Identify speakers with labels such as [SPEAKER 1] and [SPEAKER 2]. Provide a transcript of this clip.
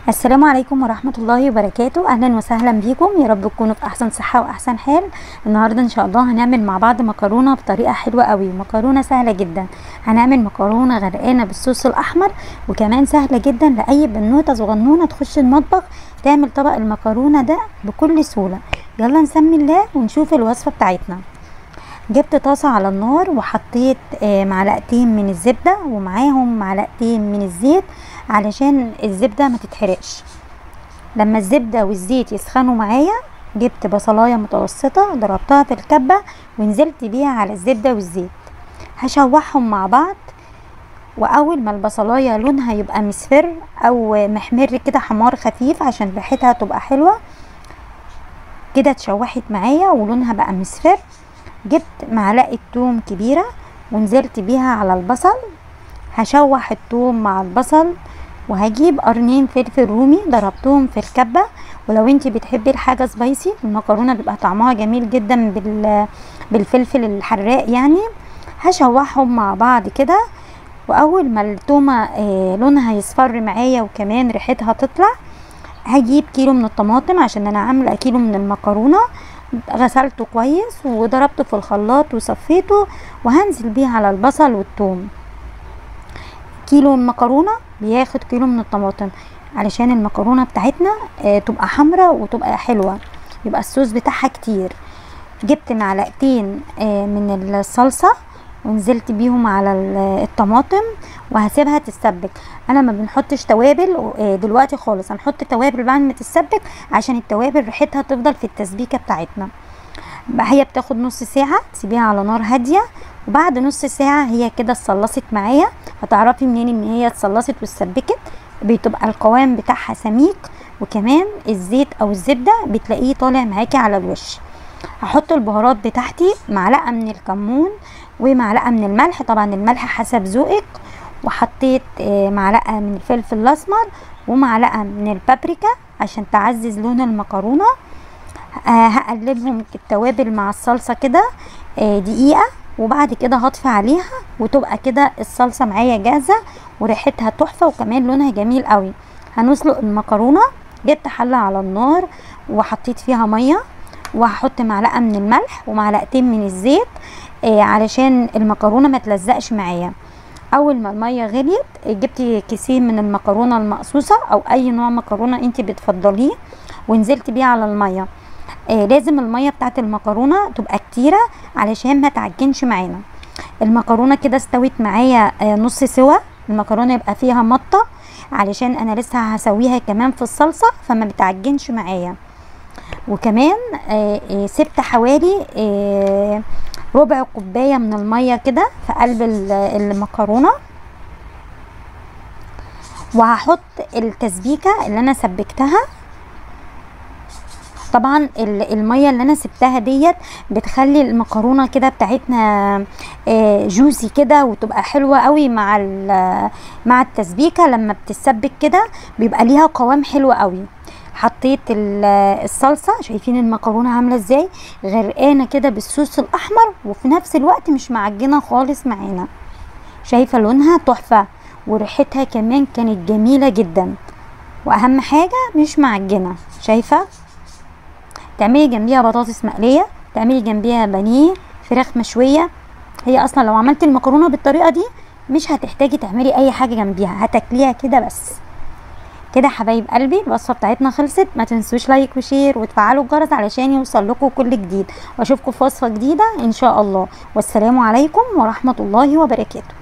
[SPEAKER 1] السلام عليكم ورحمة الله وبركاته أهلا وسهلا بيكم يا رب تكونوا في أحسن صحة وأحسن حال النهاردة إن شاء الله هنعمل مع بعض مكرونة بطريقة حلوة قوي مكرونة سهلة جدا هنعمل مكرونة غرقانة بالصوص الأحمر وكمان سهلة جدا لأي بنوتة صغنونة تخش المطبخ تعمل طبق المكرونة ده بكل سهولة يلا نسمي الله ونشوف الوصفة بتاعتنا جبت طاسة على النار وحطيت آه، معلقتين من الزبدة ومعاهم معلقتين من الزيت علشان الزبدة ما تتحرقش لما الزبدة والزيت يسخنوا معايا جبت بصلاية متوسطة ضربتها في الكبة ونزلت بيها على الزبدة والزيت هشوحهم مع بعض واول ما البصلاية لونها يبقى مصفر او محمر كده حمار خفيف عشان ريحتها تبقى حلوة كده اتشوحت معايا ولونها بقى مصفر جبت معلقة توم كبيرة ونزلت بيها على البصل هشوح التوم مع البصل وهجيب قرنين فلفل رومي ضربتهم في الكبة ولو انتي بتحبي الحاجة سبايسي المكرونة بيبقى طعمها جميل جدا بال بالفلفل الحراق يعني هشوحهم مع بعض كده واول ما التومة آه لونها يصفر معايا وكمان ريحتها تطلع هجيب كيلو من الطماطم عشان انا عامله كيلو من المكرونه غسلته كويس وضربته في الخلاط وصفيته وهنزل بيه على البصل والثوم كيلو المكرونه بياخد كيلو من الطماطم علشان المكرونه بتاعتنا آه تبقى حمراء وتبقى حلوه يبقى الصوص بتاعها كتير جبت معلقتين آه من الصلصه ونزلت بيهم على الطماطم وهسيبها تتسبك انا ما بنحطش توابل آه دلوقتي خالص هنحط توابل بعد ما تتسبك عشان التوابل ريحتها تفضل في التسبيكه بتاعتنا هي بتاخد نص ساعه تسيبيها على نار هاديه وبعد نص ساعه هي كده اتصلصت معايا هتعرفي منين ان هي اتصلصت واتسبكت بتبقى القوام بتاعها سميك وكمان الزيت او الزبده بتلاقيه طالع معاكي على الوش هحط البهارات بتاعتي معلقه من الكمون ومعلقه من الملح طبعا الملح حسب ذوقك وحطيت معلقه من الفلفل الاسمر ومعلقه من البابريكا عشان تعزز لون المكرونه هقلبهم التوابل مع الصلصه كده دقيقه وبعد كده هطفي عليها وتبقى كده الصلصه معايا جاهزه وريحتها تحفه وكمان لونها جميل قوي هنسلق المكرونه جبت حله على النار وحطيت فيها ميه وهحط معلقه من الملح ومعلقتين من الزيت آه علشان المكرونه ما تلزقش معايا اول ما الميه غليت جبت كيسين من المكرونه المقصوصه او اي نوع مكرونه انت بتفضليه ونزلت بيه على الميه آه لازم الميه بتاعت المكرونه تبقى كتيره علشان ما تعجنش معانا المكرونه كده استوت معايا آه نص سوا المكرونه يبقى فيها مطه علشان انا لسه هسويها كمان في الصلصه فما بتعجنش معايا وكمان آه آه سبت حوالي آه ربع كوبايه من الميه كده في قلب المكرونه وهحط التسبيكه اللي انا سبكتها طبعا الميه اللي انا سبتها ديت بتخلي المكرونه كده بتاعتنا جوسي كده وتبقى حلوه قوي مع مع التسبيكه لما بتتسبك كده بيبقى ليها قوام حلو قوي حطيت الصلصه شايفين المكرونه عامله ازاي غرقانه كده بالصوص الاحمر وفي نفس الوقت مش معجنه خالص معانا شايفه لونها تحفه وريحتها كمان كانت جميله جدا واهم حاجه مش معجنه شايفه تعملي جنبيها بطاطس مقليه تعملي جنبيها بانيه فراخ مشويه هي اصلا لو عملتي المكرونه بالطريقه دي مش هتحتاجي تعملي اي حاجه جنبيها هتاكليها كده بس كده حبايب قلبي الوصفه بتاعتنا خلصت ما تنسوش لايك وشير وتفعلوا الجرس علشان يوصل لكم كل جديد واشوفكم في وصفه جديده ان شاء الله والسلام عليكم ورحمه الله وبركاته